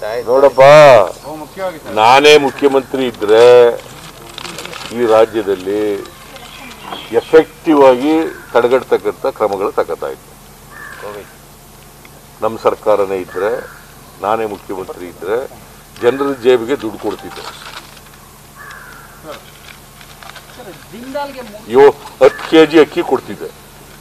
ನೋಡಪ್ಪ ಬಹು ಮುಖ್ಯವಾಗಿ ಸರ್ ನಾನೇ ಮುಖ್ಯಮಂತ್ರಿ ಇದ್ರೆ ಈ ರಾಜ್ಯದಲ್ಲಿ ಎಫೆಕ್ಟಿವ್ ಆಗಿ ತಡೆಗಟ್ಟತಕ್ಕಂಥ ಕ್ರಮಗಳು ತಗೋತಾ ಇದ್ದೆ ನಮ್ಮ ಸರ್ಕಾರನೇ ಇದ್ರೆ ನಾನೇ ಮುಖ್ಯಮಂತ್ರಿ ಇದ್ರೆ ಜನರ ಜೇಬಿಗೆ ದುಡ್ಡು ಕೊಡ್ತಿದ್ದೆ ಜಿಂದಾಲ್ಗೆ ಮು- ಯೋ ಹತ್ತು ಕೆ ಜಿ ಅಕ್ಕಿ ಕೊಡ್ತಿದ್ದೆ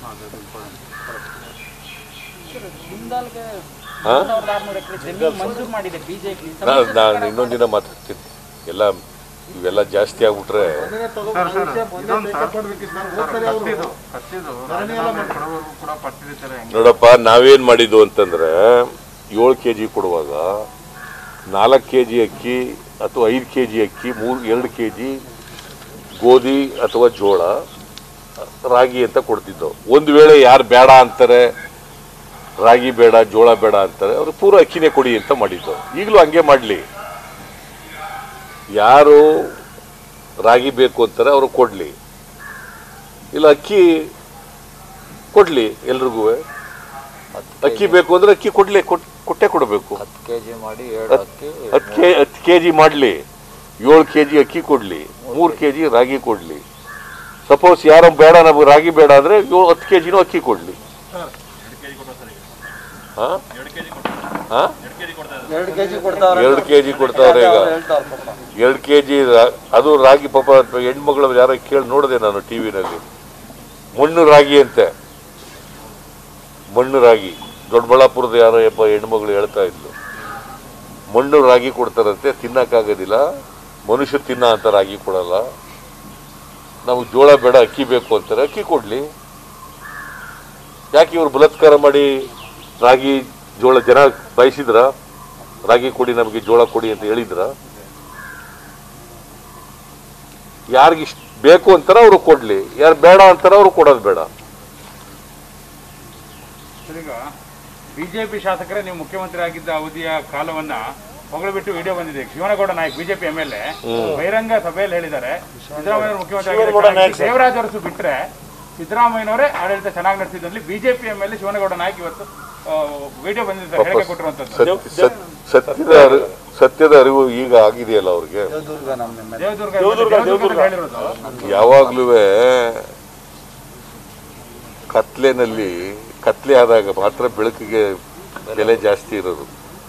ಜಿಂದಾಲ್ಗೆ ಹಾ? ಸಾವಿರದ ಆರ್ನೂರು ಎಕರೆ ಜಮೀನು ಮಂಜೂರು ಮಾಡಿದೆ ಬಿಜೆಪಿ ನಾನು ನಾನು ಇನ್ನೊಂದು ದಿನ ಮಾತಾಡ್ತೀನಿ ಎಲ್ಲ ಇವೆಲ್ಲ ಜಾಸ್ತಿ ಆಗ್ಬಿಟ್ರೆ ಸರ್ ಸರ್ ಇದೊಂದು ಸರ್ ಕತ್ತಿದು ಕತ್ತಿದು ರಾಜೀನಾಮೆ ಕೊಡೋವರೆಗೂ ಕೂಡ ಪಟ್ಟಿರ್ತಾರೆ ಹೆಂಗೆ ನೋಡಪ್ಪ ನಾವೇನ್ ಮಾಡಿದ್ದು ಅಂತಂದ್ರೆ ಏಳು ಕೆ ಜಿ ಕೊಡುವಾಗ ನಾಲ್ಕು ಕೆ ಜಿ ಅಕ್ಕಿ ಅಥವಾ ಐದು ಕೆ ಜಿ ಅಕ್ಕಿ ಮೂರು ಎರಡು ಕೆ ಜಿ ಗೋಧಿ ಅಥವಾ ಜೋಳ ರಾಗಿ ಅಂತ ಕೊಡ್ತಿದ್ದವು ಒಂದು ವೇಳೆ ಯಾರು ಬೇಡ ಅಂತಾರೆ ರಾಗಿ ಬೇಡ ಜೋಳ ಬೇಡ ಅಂತಾರೆ ಅವ್ರು ಪೂರ ಅಕ್ಕಿನೇ ಕೊಡಿ ಅಂತ ಮಾಡಿದ್ದು ಈಗಲೂ ಹಂಗೆ ಮಾಡಲಿ ಯಾರು ರಾಗಿ ಬೇಕು ಅಂತಾರೆ ಅವರು ಕೊಡಲಿ ಇಲ್ಲ ಅಕ್ಕಿ ಕೊಡ್ಲಿ ಎಲ್ರಿಗೂ ಅಕ್ಕಿ ಬೇಕು ಅಂದ್ರೆ ಅಕ್ಕಿ ಕೊಡ್ಲಿ ಕೊಟ್- ಕೊಟ್ಟೆ ಕೊಡಬೇಕು ಹತ್ತು ಕೆ ಜಿ ಮಾಡಿ ಎರಡು ಅಕ್ಕಿ ಹತ್ತು ಕೆ ಹತ್ತು ಕೆ ಜಿ ಮಾಡಲಿ ಏಳು ಕೆ ಜಿ ಅಕ್ಕಿ ಕೊಡಲಿ ಮೂರು ಕೆ ಜಿ ರಾಗಿ ಕೊಡಲಿ ಸಪೋಸ್ ಯಾರೋ ಬೇಡ ನಮಗೆ ರಾಗಿ ಬೇಡ ಅಂದರೆ ಏಳು ಹತ್ತು ಕೆ ಜಿನೂ ಅಕ್ಕಿ ಕೊಡಲಿ ಹಾಂ ಹಾಂ ಎರಡು ಕೆಜಿ ಕೊಡ್ತಾವ್ರೆ ಎರಡು ಕೆ ಜಿ ಕೊಡ್ತಾವ್ರೆ ಈಗ ಹೇಳ್ತಾವ್ರೆ ಪಾಪ. ಎರಡು ಕೆ ಜಿ ಅದು ರಾಗಿ ಪಾಪ ಹೆಣ್ಮಗಳು ಯಾರೋ ಕೇಳಿ ನೋಡಿದೆ ನಾನು ಟಿ ವಿನಲ್ಲಿ ಮಣ್ಣು ರಾಗಿ ಅಂತೆ ಮಣ್ಣು ರಾಗಿ ದೊಡ್ಡಬಳ್ಳಾಪುರದ ಯಾರೋ ಯಪ್ಪ ಹೆಣ್ಮಗಳು ಹೇಳ್ತಾ ಇದ್ಲು ಮಣ್ಣು ರಾಗಿ ಕೊಡ್ತಾರಂತೆ ತಿನ್ನಕ್ಕಾಗೋದಿಲ್ಲ ಮನುಷ್ಯ ತಿನ್ನ ಅಂತ ರಾಗಿ ಕೊಡಲ್ಲ ನಮಗೆ ಜೋಳ ಬೇಡ ಅಕ್ಕಿ ಬೇಕು ಅಂತಾರೆ ಅಕ್ಕಿ ಕೊಡ್ಲಿ ಯಾಕೆ ಇವ್ರು ಬಲಾತ್ಕಾರ ಮಾಡಿ ರಾಗಿ ಜೋಳ ಜನ ಬಯಸಿದ್ರ ರಾಗಿ ಕೊಡಿ ನಮಗೆ ಜೋಳ ಕೊಡಿ ಅಂತ ಹೇಳಿದ್ರ ಯಾರಿಗೆ ಇಷ್ಟ ಬೇಕು ಅಂತಾರ ಅವರು ಕೊಡ್ಲಿ ಯಾರು ಬೇಡ ಅಂತಾರ ಅವರು ಕೊಡೋದು ಬೇಡ ಸರ್, ಈಗ ಬಿಜೆಪಿ ಶಾಸಕರೇ ನೀವು ಮುಖ್ಯಮಂತ್ರಿ ಆಗಿದ್ದ ಅವಧಿಯ ಕಾಲವನ್ನ ಹೊಗಳಬಿಟ್ಟು ವಿಡಿಯೋ ಬಂದಿದೆ Shivanagouda Nayak BJP M L A ಬಹಿರಂಗ ಸಭೆಯಲ್ಲಿ ಹೇಳಿದ್ದಾರೆ ಸಿದ್ದರಾಮಯ್ಯ ಮುಖ್ಯಮಂತ್ರಿ ಆಗಿದ್ದ ದೇವರಾಜ್ ಅರಸು ಬಿಟ್ರೆ ಸಿದ್ದರಾಮಯ್ಯನವರೇ ಆಡಳಿತ ಚೆನ್ನಾಗಿ ನಡೆಸಿದ್ದಲ್ಲಿ BJP M L A Shivanagouda Nayak ಇವತ್ತು ವಿಡಿಯೋ ಬಂದಿದೆ ಸರ್, ಹೇಳಿಕೆ ಕೊಟ್ಟಿರುವಂತದ್ದು ಸತ್ಯ- ಸತ್- ಸತ್ಯದ ಅರಿ- ಸತ್ಯದ ಅರಿವು ಈಗ ಆಗಿದೆಯಲ್ಲ ಅವ್ರಿಗೆ ದೇವದುರ್ಗ ನಮ್ಮ ಎಮ್ ಎಲ್ ಎ. ದೇವದುರ್ಗ ದೇವದುರ್ಗದಲ್ಲಿ ಹೇಳಿರೋದು ಯಾವಾಗ್ಲೂ ಕತ್ಲೆನಲ್ಲಿ ಕತ್ಲೆ ಆದಾಗ ಮಾತ್ರ ಬೆಳಕಿಗೆ ಬೆಲೆ ಜಾಸ್ತಿ ಇರೋದು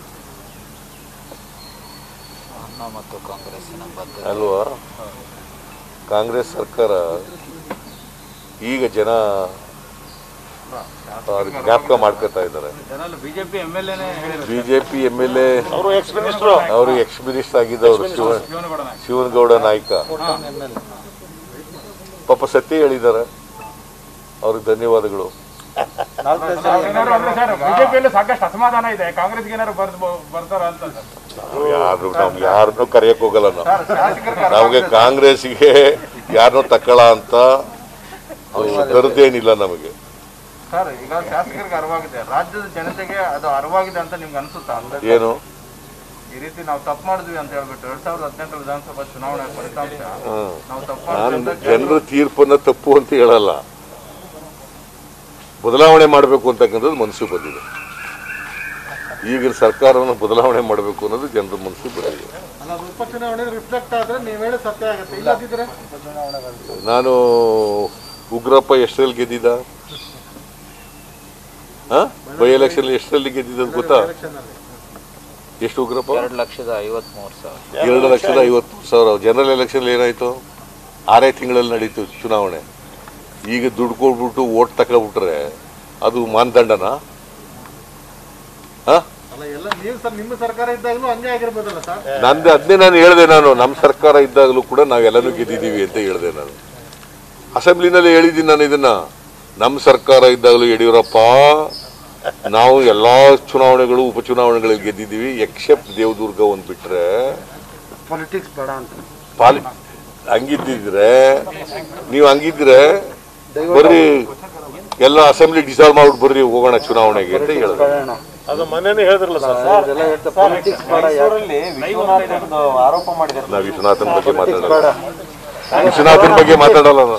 ಅನ್ನ ಮತ್ತು ಕಾಂಗ್ರೆಸ್ಸಿನ ಬದ್ಧ ಅಲ್ವಾ ಕಾಂಗ್ರೆಸ್ ಸರ್ಕಾರ ಈಗ ಜನ ಅವ್ರಿಗೆ ಜ್ಞಾಪಕ ಮಾಡ್ಕೊತಾ ಇದ್ದಾರೆ ಜನ ಬಿಜೆಪಿ ಎಂ ಎಲ್ ಎನೇ ಹೇಳಿರೋದು ಬಿಜೆಪಿ ಎಮ್ ಎಲ್ ಎ ಅವರು ಎಕ್ಸ್ ಮಿನಿಸ್ಟರ್ ಆಗಿದ್ದವರು ಶಿವ ಶಿವನಗೌಡ ನಾಯಕ್ ಶಿವನಗೌಡ ನಾಯ್ಕ ಪಾಪ ಸತ್ಯ ಹೇಳಿದ್ದಾರೆ ಅವ್ರಿಗೆ ಧನ್ಯವಾದಗಳು ನಾಲ್ಕು ಜನ ಏನಾದ್ರು ಅಂದ್ರೆ ಸರ್ ಬಿಜೆಪಿಯಲ್ಲಿ ಸಾಕಷ್ಟು ಅಸಮಾಧಾನ ಇದೆ ಕಾಂಗ್ರೆಸ್ಗೆ ಏನಾದ್ರು ಬರ್ದ್ ಬರ್ತಾರ ಅಂತ ಸರ್ ಯಾರು ನಮ್ಗೆ ಯಾರನ್ನೂ ಕರೆಯಕ್ ಹೋಗಲ್ಲ ನಾವು ಶಾಸಕರಿಗೆ ನಮಗೆ ಕಾಂಗ್ರೆಸ್ಗೆ ಯಾರನ್ನೂ ತಕ್ಕಳ ಅಂತ ಕರೆದೇನಿಲ್ಲ ನಮಗೆ ಸರ್ ಈಗ ಶಾಸಕರಿಗೆ ಅರಿವಾಗಿದೆ ರಾಜ್ಯದ ಜನತೆಗೆ ಅದು ಅರಿವಾಗಿದೆ ಅಂತ ನಿಮ್ಗೆ ಅನ್ಸುತ್ತಾ ಏನು ಈ ರೀತಿ ನಾವು ತಪ್ಪು ಮಾಡಿದ್ವಿ ಅಂತ ಹೇಳ್ಬಿಟ್ಟು ಎರಡ್ ಸಾವಿರದ ಹದಿನೆಂಟರ ವಿಧಾನಸಭಾ ಚುನಾವಣೆ ಫಲಿತಾಂಶ ಹ್ಮ್. ನಾವು ತಪ್ಪು ನಾನು ಮಾಡಿದ್ವಿ ಅಂತ ಜನರ ತೀರ್ಪನ್ನ ತಪ್ಪು ಅಂತ ಹೇಳಲ್ಲ ಬದಲಾವಣೆ ಮಾಡಬೇಕು ಅಂತಕ್ಕಂಥದ್ದು ಮನಸ್ಸು ಬಂದಿದೆ ಈಗಿನ ಸರ್ಕಾರವನ್ನು ಬದಲಾವಣೆ ಮಾಡಬೇಕು ಅನ್ನೋದು ಜನರ ಮನಸ್ಸು ಬಂದಿದೆ ಅಲ್ಲ ಅದು ಉಪಚುನಾವಣೆ ರಿಫ್ಲೆಕ್ಟ್ ಆದ್ರೆ ನೀವು ಹೇಳಿ ಸತ್ಯ ಆಗುತ್ತೆ ಇಲ್ಲದಿದ್ರೆ ನಾನು ಉಗ್ರಪ್ಪ ಎಷ್ಟರಲ್ಲಿ ಗೆದ್ದಿದ್ದ ಬೈ ಎಲೆಕ್ಷನ್ ಎಷ್ಟರಲ್ಲಿ ಗೆದ್ದಿದ್ದ ಗೊತ್ತಾ ಎಷ್ಟು ಉಗ್ರಪ್ಪ ಎರಡು ಲಕ್ಷದ ಐವತ್ಮೂರು ಸಾವಿರ ಎರಡು ಲಕ್ಷದ ಐವತ್ತು ಸಾವಿರ ಜನರಲ್ ಎಲೆಕ್ಷನ್ ಏನಾಯ್ತು ಆರೇ ತಿಂಗಳಲ್ಲಿ ನಡೀತು ಚುನಾವಣೆ ಈಗ ದುಡ್ಡು ಕೊಟ್ಬಿಟ್ಟು ಓಟ್ ತಗೊಬಿಟ್ರೆ ಅದು ಮಾನದಂಡನಾ ಹಾ ಅಲ್ಲ ಎಲ್ಲ ನೀವು ಸರ್ ನಿಮ್ಮ ಸರ್ಕಾರ ಇದ್ದಾಗಲೂ ಹಂಗೆ ಆಗಿರ್ಬೋದಲ್ಲ ಸರ್ ನಂದು ಅದನ್ನೇ ನಾನು ಹೇಳಿದೆ ನಾನು ನಮ್ಮ ಸರ್ಕಾರ ಇದ್ದಾಗಲೂ ಕೂಡ ನಾವೆಲ್ಲನೂ ಗೆದ್ದಿದ್ದೀವಿ ಅಂತ ಹೇಳಿದೆ ನಾನು ಅಸೆಂಬ್ಲಿನಲ್ಲಿ ಹೇಳಿದ್ದೀನಿ ನಾನು ಇದನ್ನ ನಮ್ಮ ಸರ್ಕಾರ ಇದ್ದಾಗಲೂ ಯಡಿಯೂರಪ್ಪ ನಾವು ಎಲ್ಲಾ ಚುನಾವಣೆಗಳು ಉಪಚುನಾವಣೆಗಳಲ್ಲಿ ಗೆದ್ದಿದ್ದೀವಿ ಎಕ್ಸೆಪ್ಟ್ ದೇವದುರ್ಗ ಒಂದು ಬಿಟ್ರೆ ಪೊಲಿಟಿಕ್ಸ್ ಬೇಡ ಅಂತ ಪಾಲಿ ಹಂಗಿದ್ದಿದ್ರೆ ನೀವು ಹಂಗಿದ್ರೆ ಬರ್ರಿ ಎಲ್ಲ ಅಸೆಂಬ್ಲಿ ಡಿಸಾಲ್ವ್ ಮಾಡ್ಬಿಟ್ಟು ಬರ್ರಿ ಹೋಗೋಣ ಚುನಾವಣೆಗೆ ಅಂತ ಹೇಳಿದೆ ಅದು ಮನೇನೆ ಹೇಳಿದ್ರಲ್ಲ ಸರ್ ಇದೆಲ್ಲ ಹೇಳ್ತಾ ಪೊಲಿಟಿಕ್ಸ್ ಬೇಡ ನಾವು ವಿಶ್ವನಾಥನ್ ಬಗ್ಗೆ ಮಾತಾಡಲ್ಲ ವಿಶ್ವನಾಥನ್ ಬಗ್ಗೆ ಮಾತಾಡಲ್ಲ ನಾನು